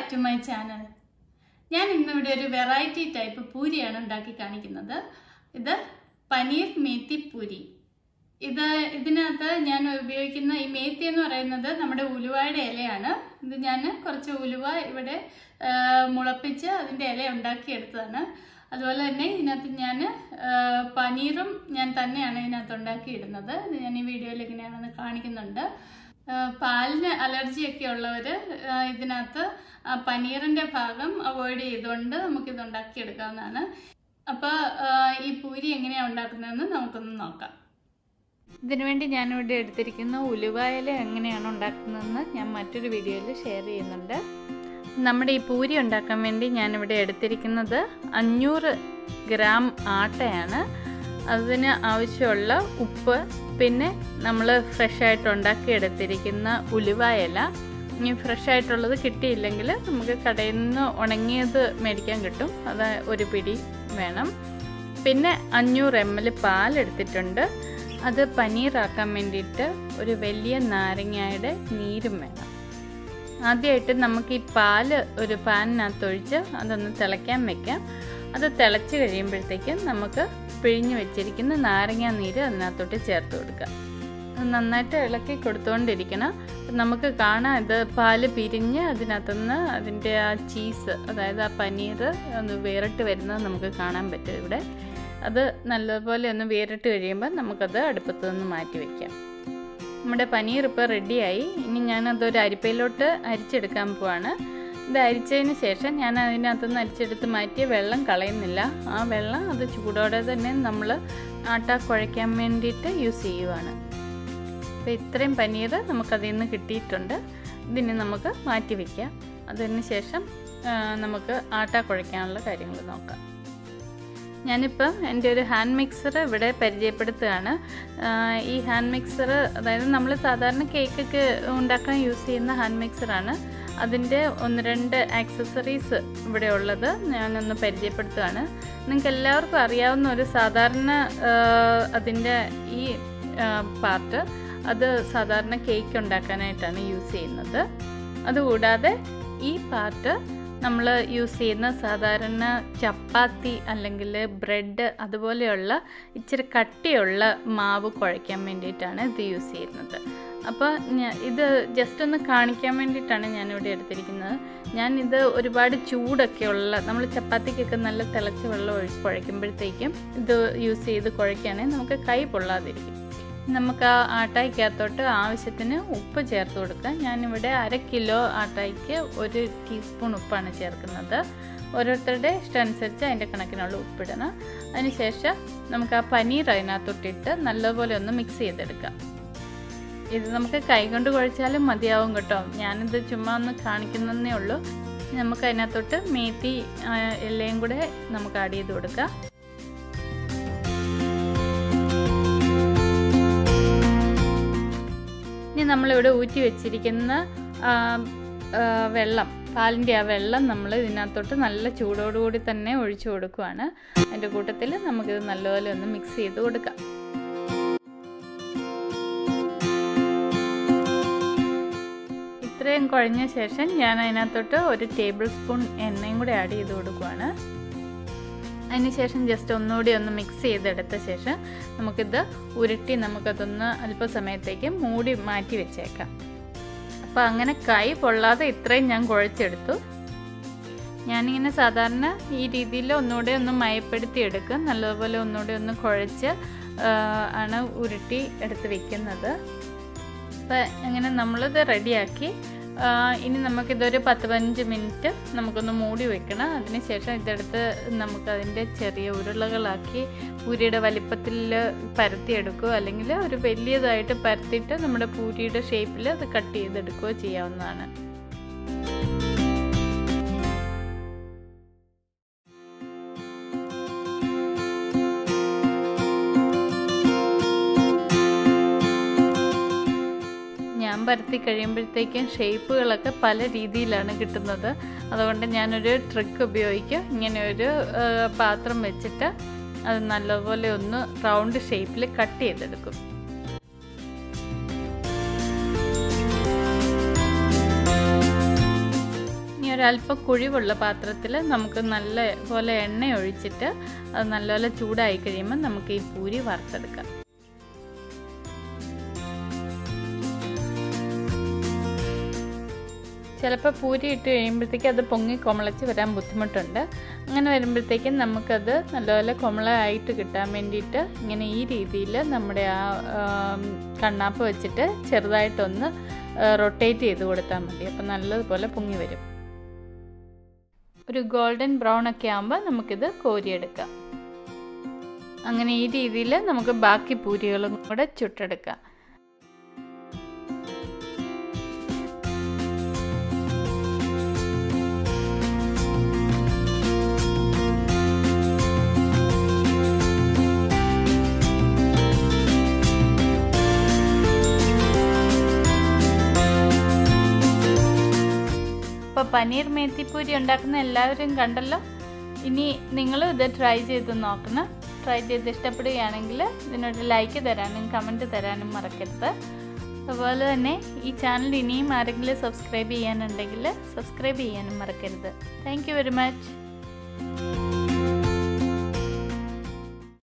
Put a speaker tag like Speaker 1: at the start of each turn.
Speaker 1: to my channel ഞാൻ ഇന്നിവിടെ ഒരു വെറൈറ്റി ടൈപ്പ് പൂരിയാണ് ഉണ്ടാക്കി കാണിക്കുന്നത് ഇത് പനീർ മേത്തി പൂരി ഇത് ഇതിനകത്ത് ഞാൻ ഉപയോഗിക്കുന്ന ഈ മേത്തി എന്ന് പറയുന്നത് നമ്മുടെ ഉലുവയുടെ ഇലയാണ് ഇത് ഞാൻ കുറച്ച് ഉലുവ ഇവിടെ ആ, മുളപ്പിച്ച് അതിൻ്റെ ഇല ഉണ്ടാക്കിയെടുത്തതാണ് അതുപോലെ തന്നെ ഇതിനകത്ത് ഞാൻ പനീറും ഞാൻ തന്നെയാണ് ഇതിനകത്ത് ഉണ്ടാക്കിയിടുന്നത് ഇത് ഞാൻ ഈ വീഡിയോയിൽ എങ്ങനെയാണെന്ന് കാണിക്കുന്നുണ്ട് ആ, പാലിന് അലർജിയൊക്കെ ഉള്ളവർ ഇതിനകത്ത് ആ പനീറിൻ്റെ ഭാഗം അവോയ്ഡ് ചെയ്തുകൊണ്ട് നമുക്കിത് ഉണ്ടാക്കിയെടുക്കാവുന്നതാണ് അപ്പോൾ ഈ പൂരി എങ്ങനെയാണ് ഉണ്ടാക്കുന്നതെന്ന് നമുക്കൊന്ന് നോക്കാം ഇതിനുവേണ്ടി ഞാനിവിടെ എടുത്തിരിക്കുന്ന ഉലുവായില എങ്ങനെയാണ് ഉണ്ടാക്കുന്നതെന്ന് ഞാൻ മറ്റൊരു വീഡിയോയിൽ ഷെയർ ചെയ്യുന്നുണ്ട് നമ്മുടെ ഈ പൂരി ഉണ്ടാക്കാൻ വേണ്ടി ഞാനിവിടെ എടുത്തിരിക്കുന്നത് അഞ്ഞൂറ് ഗ്രാം ആട്ടയാണ് അതിന് ആവശ്യമുള്ള ഉപ്പ് പിന്നെ നമ്മൾ ഫ്രഷായിട്ട് ഉണ്ടാക്കിയെടുത്തിരിക്കുന്ന ഉലുവായില ഇനി ഫ്രഷായിട്ടുള്ളത് കിട്ടിയില്ലെങ്കിൽ നമുക്ക് കടയിൽ നിന്ന് ഉണങ്ങിയത് മേടിക്കാൻ കിട്ടും അത് ഒരു പിടി വേണം പിന്നെ അഞ്ഞൂറ് എം എൽ പാൽ എടുത്തിട്ടുണ്ട് അത് പനീറാക്കാൻ വേണ്ടിയിട്ട് ഒരു വലിയ നാരങ്ങയുടെ നീരും വേണം ആദ്യമായിട്ട് നമുക്ക് ഈ പാല് ഒരു പാനിനകത്ത് ഒഴിച്ച് അതൊന്ന് തിളയ്ക്കാൻ വെക്കാം അത് തിളച്ച് കഴിയുമ്പോഴത്തേക്കും നമുക്ക് പിഴിഞ്ഞ് വെച്ചിരിക്കുന്ന നാരങ്ങ നീര് അതിനകത്തോട്ട് ചേർത്ത് കൊടുക്കാം അത് നന്നായിട്ട് ഇളക്കി കൊടുത്തുകൊണ്ടിരിക്കണം അപ്പം നമുക്ക് കാണാം ഇത് പാല് പിരിഞ്ഞ് അതിനകത്തുനിന്ന് അതിൻ്റെ ആ ചീസ് അതായത് ആ പനീർ ഒന്ന് വേറിട്ട് വരുന്നത് നമുക്ക് കാണാൻ പറ്റും ഇവിടെ അത് നല്ലപോലെ ഒന്ന് വേറിട്ട് കഴിയുമ്പോൾ നമുക്കത് അടുപ്പത്ത് നിന്ന് മാറ്റി വയ്ക്കാം നമ്മുടെ പനീർ ഇപ്പോൾ റെഡിയായി ഇനി ഞാനതൊരു അരിപ്പയിലോട്ട് അരിച്ചെടുക്കാൻ പോവാണ് ഇത് അരിച്ചതിന് ശേഷം ഞാൻ അതിനകത്തുനിന്ന് അരിച്ചെടുത്ത് മാറ്റിയ വെള്ളം കളയുന്നില്ല ആ വെള്ളം അത് ചൂടോടെ തന്നെ നമ്മൾ ആട്ട കുഴയ്ക്കാൻ വേണ്ടിയിട്ട് യൂസ് ചെയ്യുവാണ് അപ്പോൾ ഇത്രയും പനീർ നമുക്കതിൽ നിന്ന് കിട്ടിയിട്ടുണ്ട് ഇതിന് നമുക്ക് മാറ്റി വയ്ക്കാം അതിന് ശേഷം ആ, നമുക്ക് ആട്ട കുഴയ്ക്കാനുള്ള കാര്യങ്ങൾ നോക്കാം ഞാനിപ്പം എൻ്റെ ഒരു ഹാൻഡ് മിക്സർ ഇവിടെ പരിചയപ്പെടുത്തുകയാണ് ആഹ് ഈ ഹാൻഡ് മിക്സർ അതായത് നമ്മൾ സാധാരണ കേക്കൊക്കെ ഉണ്ടാക്കാൻ യൂസ് ചെയ്യുന്ന ഹാൻഡ് മിക്സറാണ് അതിൻ്റെ ഒന്ന് രണ്ട് ആക്സസറീസ് ഇവിടെ ഉള്ളത് ഞാനൊന്ന് പരിചയപ്പെടുത്തുകയാണ് നിങ്ങൾക്ക് എല്ലാവർക്കും അറിയാവുന്ന ഒരു സാധാരണ ആഹ് അതിൻ്റെ ഈ പാർട്ട് അത് സാധാരണ കേക്ക് ഉണ്ടാക്കാനായിട്ടാണ് യൂസ് ചെയ്യുന്നത് അതുകൂടാതെ ഈ പാർട്ട് നമ്മൾ യൂസ് ചെയ്യുന്ന സാധാരണ ചപ്പാത്തി അല്ലെങ്കിൽ ബ്രെഡ് അതുപോലെയുള്ള ഇച്ചിരി കട്ടിയുള്ള മാവ് കുഴയ്ക്കാൻ വേണ്ടിയിട്ടാണ് ഇത് യൂസ് ചെയ്യുന്നത് അപ്പോൾ ഞാ- ഇത് ജസ്റ്റ് ഒന്ന് കാണിക്കാൻ വേണ്ടിയിട്ടാണ് ഞാനിവിടെ എടുത്തിരിക്കുന്നത് ഞാൻ ഇത് ഒരുപാട് ചൂടൊക്കെ ഉള്ള നമ്മൾ ചപ്പാത്തിക്കൊക്കെ നല്ല തിളച്ച വെള്ളം ഒഴിച്ച് കുഴയ്ക്കുമ്പോഴത്തേക്കും ഇത് യൂസ് ചെയ്ത് കുഴയ്ക്കുകയാണെങ്കിൽ നമുക്ക് കൈ പൊള്ളാതിരിക്കും നമുക്ക് ആ ആട്ടായിക്കകത്തോട്ട് ആവശ്യത്തിന് ഉപ്പ് ചേർത്ത് കൊടുക്കാം ഞാനിവിടെ അര കിലോ ആട്ടായിക്ക് ഒരു ടീസ്പൂൺ ഉപ്പാണ് ചേർക്കുന്നത് ഓരോരുത്തരുടെ ഇഷ്ടമനുസരിച്ച് അതിൻ്റെ കണക്കിനുള്ള ഉപ്പിടണം അതിനുശേഷം നമുക്ക് ആ പനീർ അതിനകത്തൊട്ടിട്ട് നല്ലപോലെ ഒന്ന് മിക്സ് ചെയ്തെടുക്കാം ഇത് നമുക്ക് കൈകൊണ്ട് കുഴച്ചാലും മതിയാവും കേട്ടോ ഞാനിത് ചുമ്മാ ഒന്ന് കാണിക്കുന്നതേ ഉള്ളൂ നമുക്ക് അതിനകത്തോട്ട് മേത്തി ആ, എല്ലാം കൂടെ നമുക്ക് ആഡ് ചെയ്ത് കൊടുക്കാം ഇനി നമ്മളിവിടെ ഊറ്റി വെച്ചിരിക്കുന്ന ആ, ആ, വെള്ളം പാലിൻ്റെ ആ വെള്ളം നമ്മൾ ഇതിനകത്തോട്ട് നല്ല ചൂടോടുകൂടി തന്നെ ഒഴിച്ചു കൊടുക്കുവാണ് അതിൻ്റെ കൂട്ടത്തിൽ നമുക്കിത് നല്ലപോലെ ഒന്ന് മിക്സ് ചെയ്ത് കൊടുക്കാം ഇത്രയും കുഴഞ്ഞ ശേഷം ഞാൻ അതിനകത്തോട്ട് ഒരു ടേബിൾ സ്പൂൺ എണ്ണയും കൂടെ ആഡ് ചെയ്ത് കൊടുക്കുവാണ് അതിനുശേഷം ജസ്റ്റ് ഒന്നുകൂടി ഒന്ന് മിക്സ് ചെയ്തെടുത്ത ശേഷം നമുക്കിത് ഉരുട്ടി നമുക്കതൊന്ന് അല്പസമയത്തേക്ക് മൂടി മാറ്റി വെച്ചേക്കാം അപ്പോൾ അങ്ങനെ കൈ പൊള്ളാതെ ഇത്രയും ഞാൻ കുഴച്ചെടുത്തു ഞാനിങ്ങനെ സാധാരണ ഈ രീതിയിൽ ഒന്നുകൂടെ ഒന്ന് മയപ്പെടുത്തി എടുക്കും നല്ലതുപോലെ ഒന്നുകൂടെ ഒന്ന് കുഴച്ച് ആ, ആണ് ഉരുട്ടി എടുത്ത് വെക്കുന്നത് അപ്പോൾ അങ്ങനെ നമ്മളിത് റെഡിയാക്കി ആ, ഇനി നമുക്കിതൊരു പത്ത് പതിനഞ്ച് മിനിറ്റ് നമുക്കൊന്ന് മൂടി വെക്കണം അതിനുശേഷം ഇതെടുത്ത് നമുക്കതിൻ്റെ ചെറിയ ഉരുളകളാക്കി പൂരിയുടെ വലിപ്പത്തിൽ പരത്തിയെടുക്കുകയോ അല്ലെങ്കിൽ ഒരു വലിയതായിട്ട് പരത്തിയിട്ട് നമ്മുടെ പൂരിയുടെ ഷേപ്പിൽ അത് കട്ട് ചെയ്തെടുക്കുകയോ ചെയ്യാവുന്നതാണ് ഞാൻ പരത്തി കഴിയുമ്പോഴത്തേക്കും ഷേപ്പുകളൊക്കെ പല രീതിയിലാണ് കിട്ടുന്നത് അതുകൊണ്ട് ഞാനൊരു ട്രിക്ക് ഉപയോഗിക്കും ഇങ്ങനെ ഒരു ആ, പാത്രം വെച്ചിട്ട് അത് നല്ലപോലെ ഒന്ന് റൗണ്ട് ഷേപ്പിൽ കട്ട് ചെയ്തെടുക്കും ഒരല്പം കുഴിവുള്ള പാത്രത്തിൽ നമുക്ക് നല്ല പോലെ എണ്ണ ഒഴിച്ചിട്ട് അത് നല്ലപോലെ ചൂടായി കഴിയുമ്പോൾ നമുക്ക് ഈ പൂരി വറുത്തെടുക്കാം ചിലപ്പോൾ പൂരി ഇട്ട് കഴിയുമ്പോഴത്തേക്ക് അത് പൊങ്ങി കൊമളച്ച് വരാൻ ബുദ്ധിമുട്ടുണ്ട് അങ്ങനെ വരുമ്പോഴത്തേക്കും നമുക്കത് നല്ലപോലെ കൊമളായിട്ട് കിട്ടാൻ വേണ്ടിയിട്ട് ഇങ്ങനെ ഈ രീതിയിൽ നമ്മുടെ ആ കണ്ണാപ്പ് വെച്ചിട്ട് ചെറുതായിട്ടൊന്ന് റൊട്ടേറ്റ് ചെയ്ത് കൊടുത്താൽ മതി അപ്പോൾ നല്ലതുപോലെ പൊങ്ങി വരും ഒരു ഗോൾഡൻ ബ്രൗൺ ഒക്കെ ആകുമ്പോൾ നമുക്കിത് കോരിയെടുക്കാം അങ്ങനെ ഈ രീതിയിൽ നമുക്ക് ബാക്കി പൂരികളും കൂടെ ചുട്ടെടുക്കാം ഇപ്പോൾ പനീർ മേത്തിപ്പൂരി ഉണ്ടാക്കുന്ന എല്ലാവരും കണ്ടല്ലോ ഇനി നിങ്ങൾ ഇത് ട്രൈ ചെയ്ത് നോക്കണം ട്രൈ ചെയ്ത് ഇഷ്ടപ്പെടുകയാണെങ്കിൽ ഇതിനൊരു ലൈക്ക് തരാനും കമൻറ്റ് തരാനും മറക്കരുത് അതുപോലെ തന്നെ ഈ ചാനൽ ഇനിയും ആരെങ്കിലും സബ്സ്ക്രൈബ് ചെയ്യാനുണ്ടെങ്കിൽ സബ്സ്ക്രൈബ് ചെയ്യാനും മറക്കരുത് താങ്ക് വെരി മച്ച്